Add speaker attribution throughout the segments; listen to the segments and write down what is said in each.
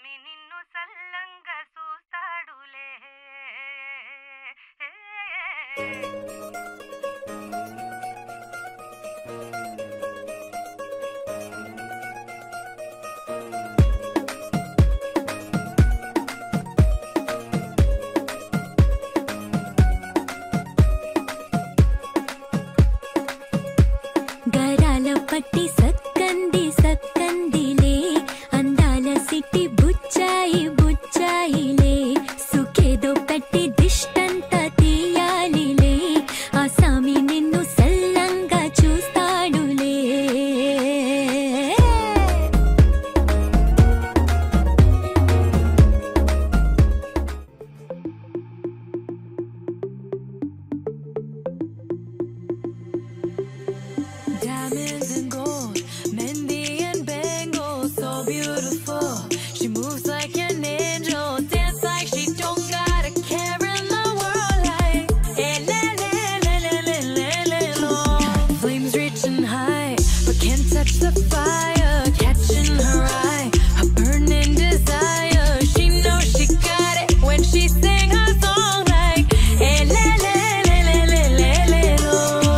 Speaker 1: స్వామి నిన్ను సల్లంగా చూస్తాడులే
Speaker 2: గరాల పట్టి సక్కంది సక్కందిలే అందాల సిట్టి బుచ్చాయి బుచ్చాయిలే సుఖేదో పెట్టి దిష్టంతా తీయాలిలే ఆ సామి నిన్ను సల్లంగా చూస్తాడులే
Speaker 3: Diamonds and gold, Mendy and bangles, so beautiful. She moves like an angel, dance like she don't got a care in the world. Like, eh, le, le, le, le, le, le, le, lo. Flames reaching high, but can't touch the fire. Catching her eye, a burning desire. She knows she got it when she sing her song. Like, eh, le, le, le, le, le, le, le, lo.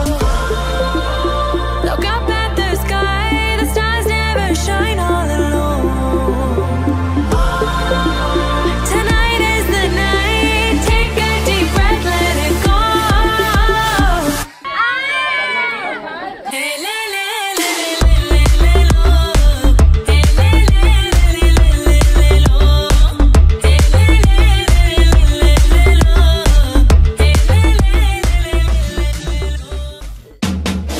Speaker 3: Look up at the sky, the stars never shine all alone. Tonight is the night, take a deep breath, let it go. Hey, le, le, le, le, le, le, lo. Hey, le, le, le, le, le, le, lo. Hey, le, le, le, le, le, le, lo. Hey, le, le, le, le, le, le, lo.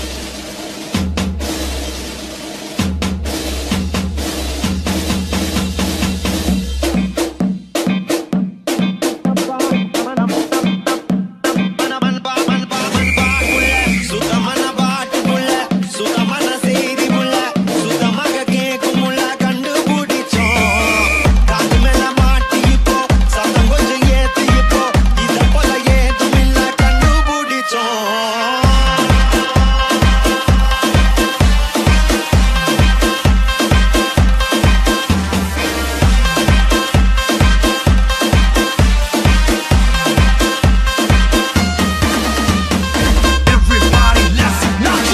Speaker 4: சுத்தமான பாட்டு புள்ள சுத்தமான செய்தி புள்ள சுத்தமாக கேட்கும் முள்ள கண்டுபிடிச்சோம் காது மேல மாட்டி இப்போ சத்தம் கொஞ்சம் ஏத்து இப்போ இத போல ஏதும் இல்ல கண்டுபிடிச்சோம் Everybody, let's knock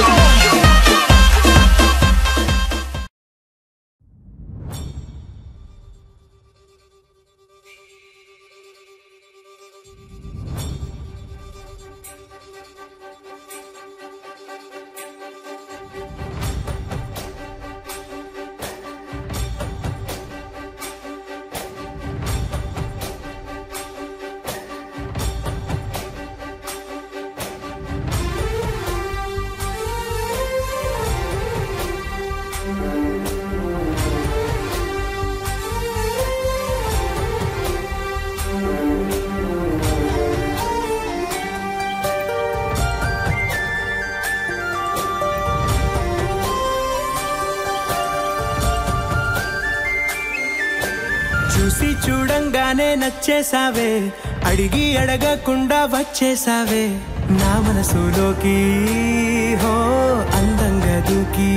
Speaker 5: చూసి చూడంగానే నచ్చేసావే అడిగి అడగకుండా వచ్చేసావే నా మనసులోకి హో అందంగా దూకి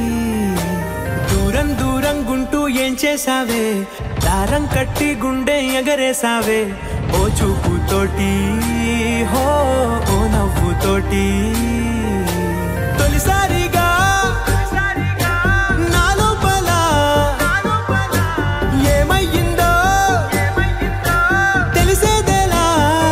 Speaker 5: దూరం దూరం గుంటూ ఏం చేసావే దారం కట్టి గుండె ఎగరేసావే ఓ చూపుతోటి హో ఓ నవ్వుతోటి తొలిసారిగా నా లోపల ఏమయ్యిందో తెలిసేదేలా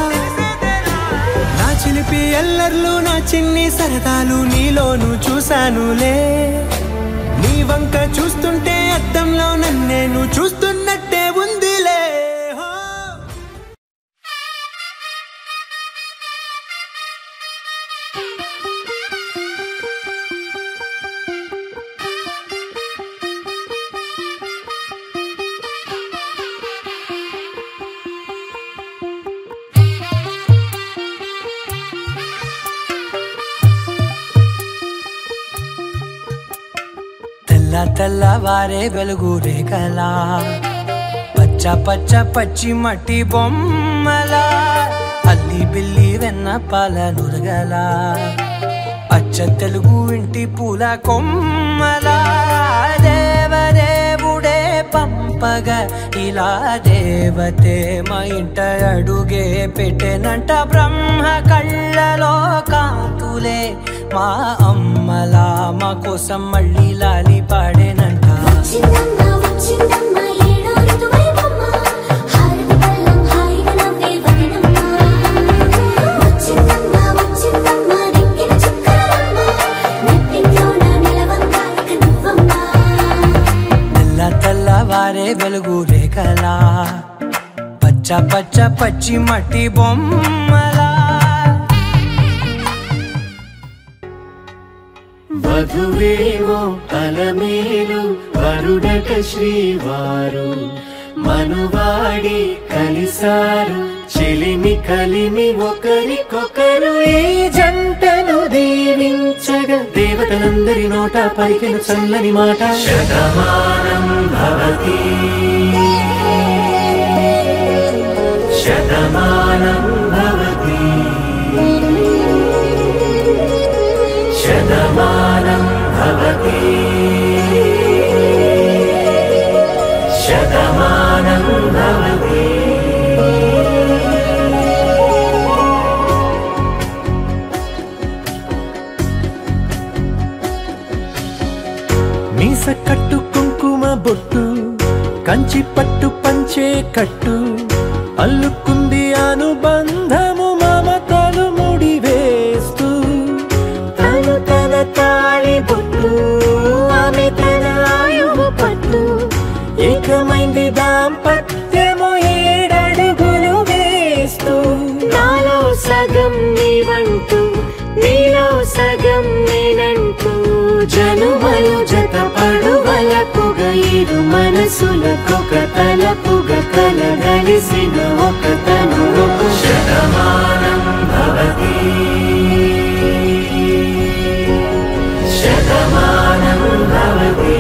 Speaker 5: నా చిలిపి ఎల్లర్లు నా చిన్ని సరదాలు నీలోను చూశానులే నీ వంక చూస్తుంటే అద్దంలో నన్నేను చూస్తున్నట్టే ఉందిలే హో. తెల్ల తెల్లవారే వెలుగు రేఖలా పచ్చ పచ్చ పచ్చి మట్టి బొమ్మలా అల్లి బిల్లి వెన్న పాల నురగలా అచ్చ తెలుగు ఇంటి పూల కొమ్మలా దేవదేవుడే పంపగా ఇలా దేవతే మా ఇంట అడుగే పెట్టెనంట బ్రహ్మ కళ్ళలో కాంతులే మా అమ్మలా మా కోసం మళ్ళీ లాలి పాడేనంట
Speaker 2: వచ్చిందమ్మ వచ్చిందమ్మ ఏడో ఋతువైవమ్మ హారతి పళ్ళం హాయిగా నవ్వే వదినమ్మ వచ్చిందమ్మ వచ్చిందమ్మ నెక్కిన చుక్కలమ్మ నెట్టింట్లోన నిలవంగా ఇక నువ్వమ్మ
Speaker 5: తెల్ల తెల్లవారే వెలుగు రేఖలా పచ్చ పచ్చ పచ్చి మట్టి బొమ్మలా
Speaker 6: వధువేవో అలమేలు వరుడట శ్రీవారు మనువాడి కలిసారు చెలిమి కలిమి ఒకరికొకరు ఈ జంటను దీవించగా దేవతలందరి నోట పలికిన చల్లని మాట శతమానం భవతి శతమానం భవతి శతమానం భవతి శతమానం భవతి మీస కట్టు కుంకుమ బొట్టు కంచి పట్టు పంచే కట్టు అల్లుకుంది అనుబంధము మమతలు ముడి వేస్తూ తను తన తాళి బొట్టు ఆమె తన ఆయువు పట్టు ఏకమైంది దాంపత్యము ఏడడుగులు వేస్తూ నాలో సగం నీవంటూ నీలో సగం నేనంటూ జనుమలు జత పడువలపుగ ఇరు మనసులకొక తలపుగ కలగలిసిన ఒక తను ఒక శతమానం భవతి శతమానం భవతి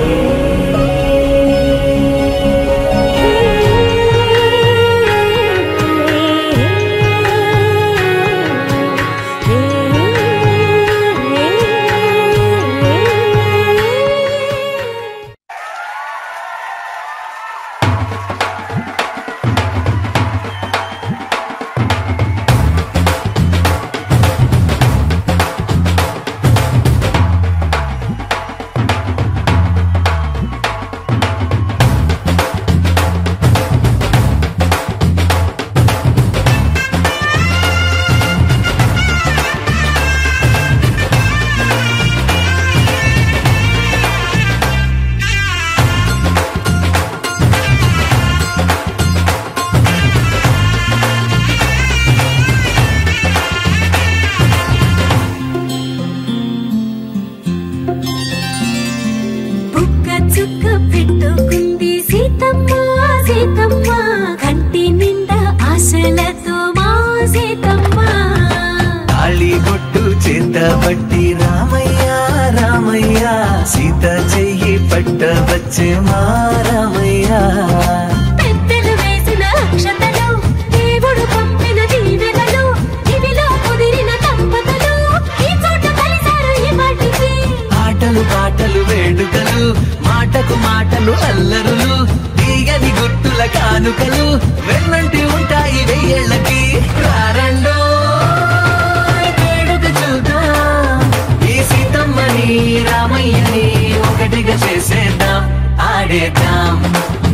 Speaker 2: బుక్క చుక్క పెట్టుకుంది సీతమ్మ సీతమ్మ కంటి నిండా ఆశలతో మా సీతమ్మ
Speaker 6: తాళిబొట్టు చేతబట్టి రామయ్య రామయ్య సీత చెయ్యి పట్ట వచ్చే మా రామయ్య
Speaker 2: పెద్దలు వేసిన అక్షతలు దేవుడు పంపిన దీవెనలు ఇవిలో కుదిరిన దంపతులు ఈ చోట కలిసారు ఈ వాటికి
Speaker 6: ఆటలు పాటలు వేడుకలు మాటకు మాటలు అల్లరులు తీయని గుట్టుల కానుకలు వెన్నంటి ఉంటాయి వెయ్యేళ్ళకి రారండో వేడుక చూద్దాం ఈ సీతమ్మని రామయ్యని ఒకటిగా చేసేద్దాం ఆడేద్దాం